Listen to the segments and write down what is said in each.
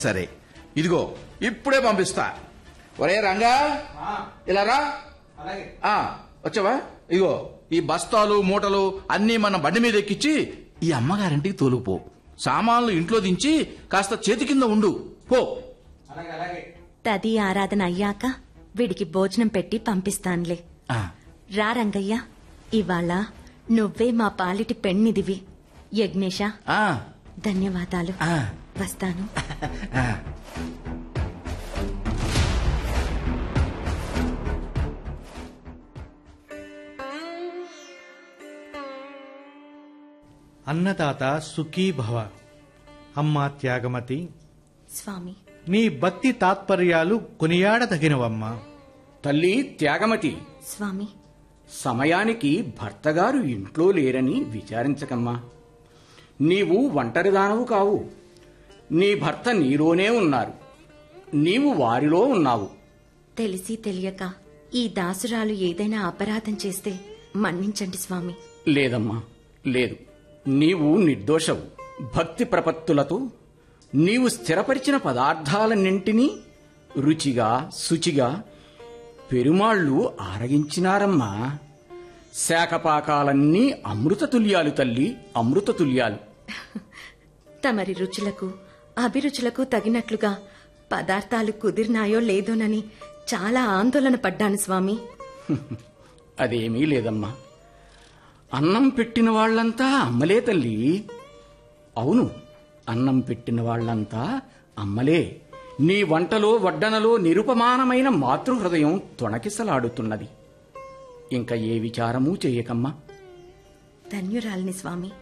సరే ఇదిగో ఇప్పుడే పంపిస్తా ఒరే రంగా ఇలా రా అలాగే ఆ, వచ్చావా ఇదిగో ఈ బస్తాలు మూటలు అన్నీ మన బండి మీద ఎక్కించి ఈ అమ్మగారింటికి తోలుకుపో సామాన్లు ఇంట్లో దించి కాస్త చేతి కింద ఉండు పో అలాగే అలాగే తది ఆరాధన అయ్యాక వీడికి భోజనం పెట్టి పంపిస్తాన్లే ఆ, రా రంగయ్య ఇవాళ నువ్వే మా పాలిటి పెన్నిదివి యజ్ఞేష ఆ, ధన్యవాదాలు ఆ, వస్తాను ఆ. అన్నదాత సుఖీ భవ అమ్మా త్యాగమతి స్వామి నీ భక్తి తాత్పర్యాలు కొనియాడదగినవమ్మా తల్లి త్యాగమతి స్వామి సమయానికి భర్తగారు ఇంట్లో లేరని విచారించకమ్మా నీవు ఒంటరిదానవు కావు నీ భర్త నీలోనే ఉన్నారు నీవు వారిలో ఉన్నావు తెలిసి తెలియక ఈ దాసురాలు ఏదైనా అపరాధం చేస్తే మన్నించండి స్వామి లేదమ్మా లేదు నీవు నిర్దోషవు భక్తి ప్రపత్తులతో నీవు స్థిరపరిచిన పదార్థాలన్నింటినీ రుచిగా శుచిగా పెరుమాళ్ళు ఆరగించినారమ్మా శాఖపాకాలన్నీ అమృత తుల్యాలు తల్లి అమృత తుల్యాలు తమరి రుచులకు అభిరుచులకు తగినట్లుగా పదార్థాలు కుదిరినాయో లేదోనని చాలా ఆందోళన పడ్డాను స్వామి అదేమీ లేదమ్మా అన్నం పెట్టిన వాళ్ళంతా అమ్మలే తల్లి అవును అన్నం పెట్టిన వాళ్ళంతా అమ్మలే నీ వంటలో వడ్డనలో నిరుపమానమైన మాతృహృదయం తొణకిసలాడుతున్నది ఇంకా ఏ విచారమూ చేయకమ్మా ధన్యురాలిని స్వామి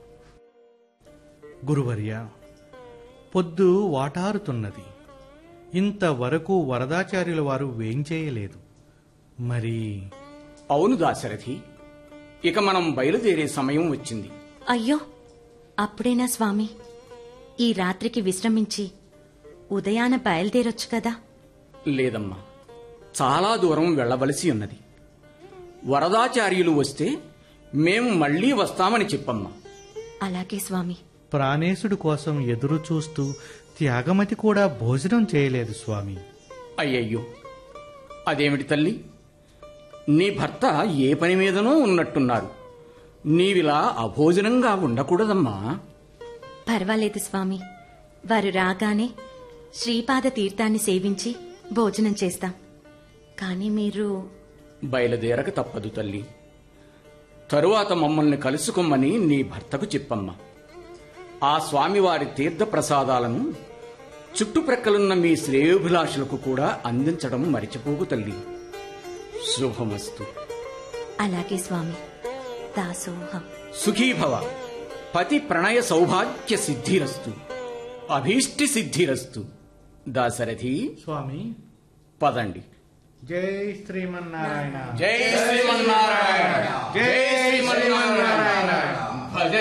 గురువర్య పొద్దు వాటారుతున్నది ఇంతవరకు వరదాచార్యుల వారు వేంచేయలేదు మరి అవును దాశరథి ఇక మనం బయలుదేరే సమయం వచ్చింది అయ్యో అప్పుడేనా స్వామి ఈ రాత్రికి విశ్రమించి ఉదయాన బయలుదేరొచ్చు కదా లేదమ్మా చాలా దూరం వెళ్ళవలసి ఉన్నది వరదాచార్యులు వస్తే మేము మళ్ళీ వస్తామని చెప్పమ్మా అలాగే స్వామి ప్రాణేశుడి కోసం ఎదురు చూస్తూ త్యాగమతి కూడా భోజనం చేయలేదు స్వామి అయ్యయ్యో అదేమిటి తల్లి నీ భర్త ఏ పని మీదనో ఉన్నట్టున్నారు నీవిలా అభోజనంగా ఉండకూడదమ్మా పర్వాలేదు స్వామి వారు రాగానే శ్రీపాద తీర్థాన్ని సేవించి భోజనం చేస్తాం కాని మీరు బయలుదేరక తప్పదు తల్లి తరువాత మమ్మల్ని కలుసుకోమని నీ భర్తకు చెప్పమ్మా ఆ స్వామివారి తీర్థ ప్రసాదాలను చుట్టుప్రక్కలున్న మీ శ్రేయోభిలాషులకు కూడా అందించడం మరిచిపోకు తల్లి శుభమస్తు అలాగే స్వామి దాసోహం సుఖీభవ పతి ప్రణయ సౌభాగ్య సిద్ధిరస్తు అభీష్టి సిద్ధిరస్తు దాశరథి స్వామి పదండి జై శ్రీమన్నారాయణ జై శ్రీమన్నారాయణ జై శ్రీమన్నారాయణ